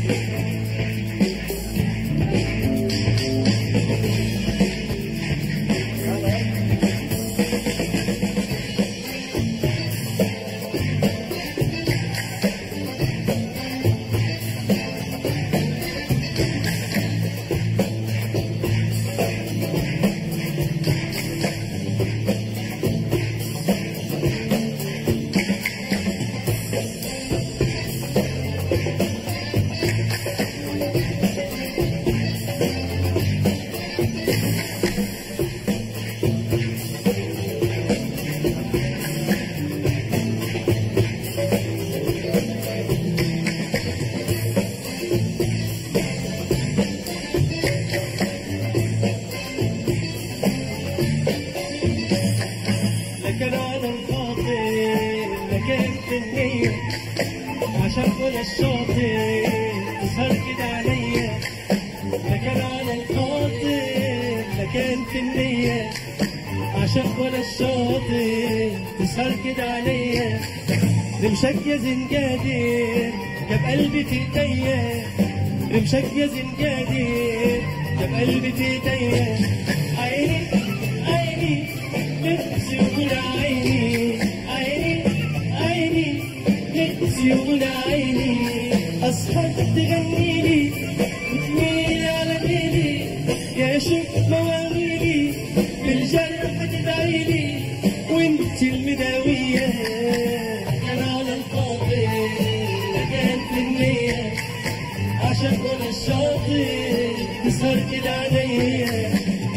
لكن انا الخاطر لكن في النية عشان ولا الشاطر تسهر كده عليا لكن انا الخاطر لكن في النية عشان ولا الشاطر تسهر كده عليا رمشك يا زنجادر جاب قلبي في ايديا رمشك يا زنجادر جاب قلبي في ايديا عيني عيني نفسي ولا عيني عيني عيني نفسي ولا عيني اصحى تغني لي وتميلي على ليلي يا شوف مواويلي بالجرح تدعي لي وانت المداوية انا على الخاطر لكان في النية عشان ولا الشاطر تسهر كده عليا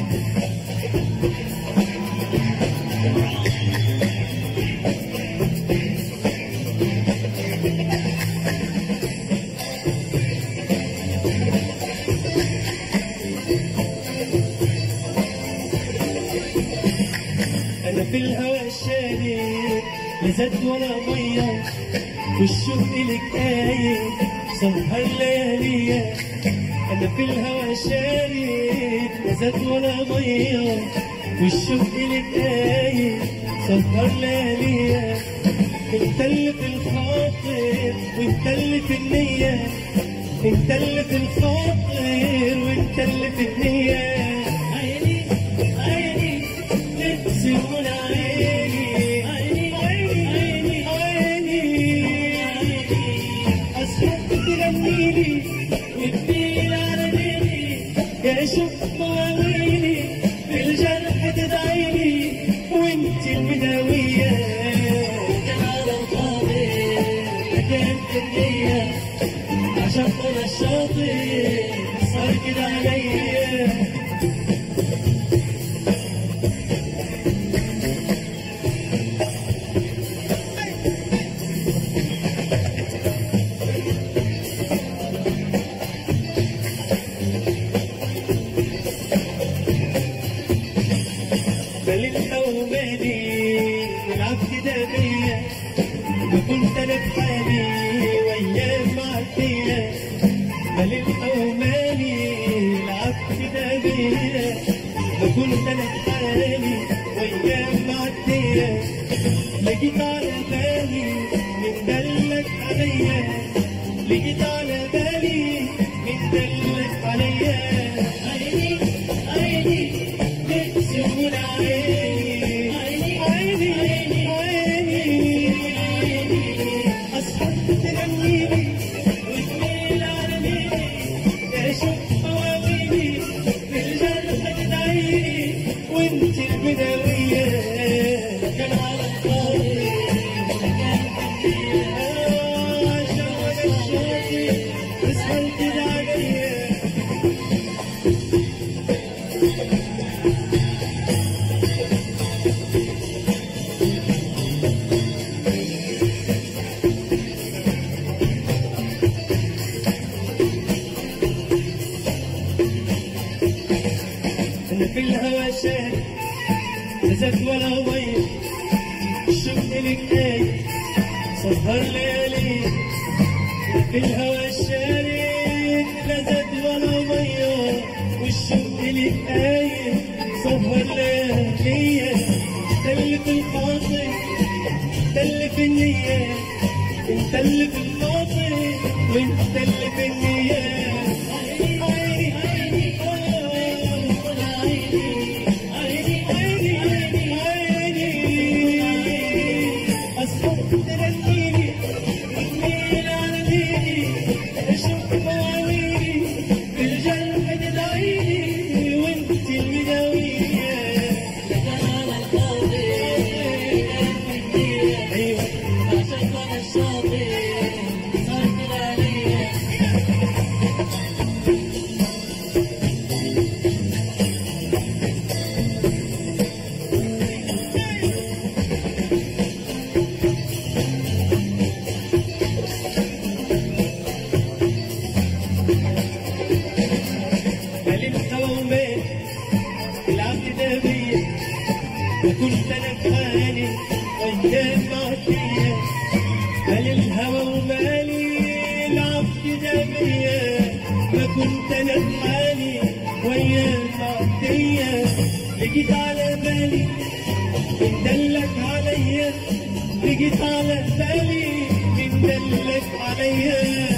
انا في الهوى الشارد لا زاد ولا ميه والشوق لك قايم سهر لياليا انا في الهوى الشارد لا زاد ولا ميه والشوق لك قايم سهر لياليا انت اللي في الخاطر وانت اللي في النيه انت اللي في الخاطر وانت اللي في النيه عيني عيني نفسي ولا عيني عيني عيني عيني أصحاب تغني لي وتبين على ليلي يا شوف مواويلي بالجرح تدعي لي وانت المداوية كان على الفاضي كان في النية عشان طول الشاطئ صار كده عليا مالي ومالي نلعب كده بيا ما كنت انا بحالي وايام معديه مالي ومالي نلعب كده بيا ما كنت انا بحالي وايام معديه لقيت على بالي من دلك عليا لقيت على بالي من دلك عليا عيني عيني نفسي ولا عيني عيني عيني عيني أصحاب تغني لي وتميل على ليلي يا شوف مواويلي بالجرح تدعي لي وانت البدوية كان على الطريق كان عشان ولا الشاطئ تسهل كده عليا انا في الهوى شارد لا زاد ولا ميه الشوق لك ايه سهر ليالي في الهوى الشارد لا زاد ولا ميه والشوق لك ايه سهر ليالي انت اللي في الخاطر انت اللي في النية انت اللي في الخاطر وانت اللي في النية اشوف مواليدي بالجرح تدعيني وانت المداوية تعال القاضي ايوه عشان انا الشاطئ صارت عليا مال الهوى ومال العبد ده بيا وكنت انا بحالي وايام معدية مال الهوى ومالي العبد ده بيا ما كنت انا بحالي وايام معدية لقيت على بالي من دلك عليا لقيت على بالي من دلك عليا